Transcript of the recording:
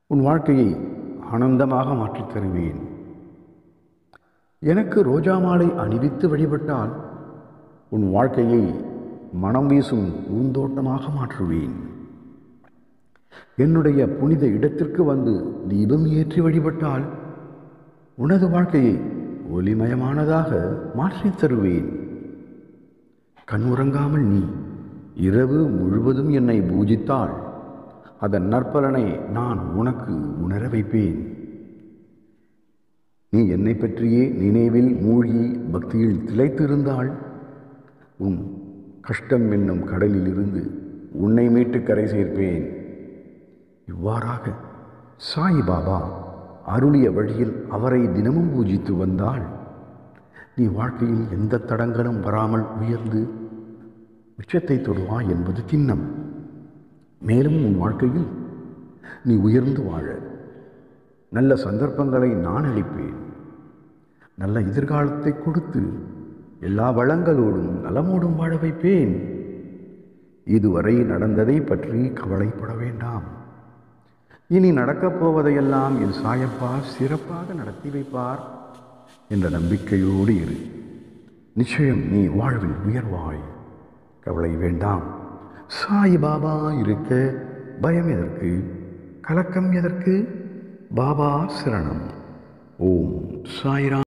உன் வாழ்க்கையை ஆனந்தமாக மாற்றித் தருவேன் எனக்கு ரோஜா மாலை அணிவித்து வழிபட்டால் உன் வாழ்க்கையை மனம் வீசும் பூந்தோட்டமாக மாற்றுவேன் என்னுடைய புனித இடத்திற்கு வந்து தீபம் ஏற்றி வழிபட்டால் உனது வாழ்க்கையை ஒளிமயமானதாக மாற்றித் தருவேன் கண்ணுறங்காமல் நீ இரவு முழுவதும் என்னை பூஜித்தால் அதன் நற்பலனை நான் உனக்கு உணர வைப்பேன் நீ என்னை பற்றியே நினைவில் மூழ்கி பக்தியில் திளைத்திருந்தால் உன் கஷ்டம் என்னும் கடலிலிருந்து உன்னை மீட்டு கரை சேர்ப்பேன் இவ்வாறாக சாய் பாபா அருளிய வழியில் அவரை தினமும் பூஜித்து வந்தால் நீ வாழ்க்கையில் எந்த தடங்களும் வராமல் உயர்ந்து உச்சத்தை தொடுவாய் என்பது திண்ணம் மேலும் உன் வாழ்க்கையில் நீ உயர்ந்து வாழ நல்ல சந்தர்ப்பங்களை நான் அளிப்பேன் நல்ல எதிர்காலத்தை கொடுத்து எல்லா வளங்களோடும் நலமோடும் வாழ வைப்பேன் இதுவரை நடந்ததை பற்றி கவலைப்பட வேண்டாம் இனி நடக்கப் போவதையெல்லாம் என் சாயப்பா சிறப்பாக நடத்தி வைப்பார் என்ற நம்பிக்கையோடு இரு நிச்சயம் நீ வாழ்வில் உயர்வாய் கவலை வேண்டாம் சாய் பாபா இருக்க பயம் எதற்கு கலக்கம் எதற்கு பாபா சரணம் ஓம் சாய்ராம்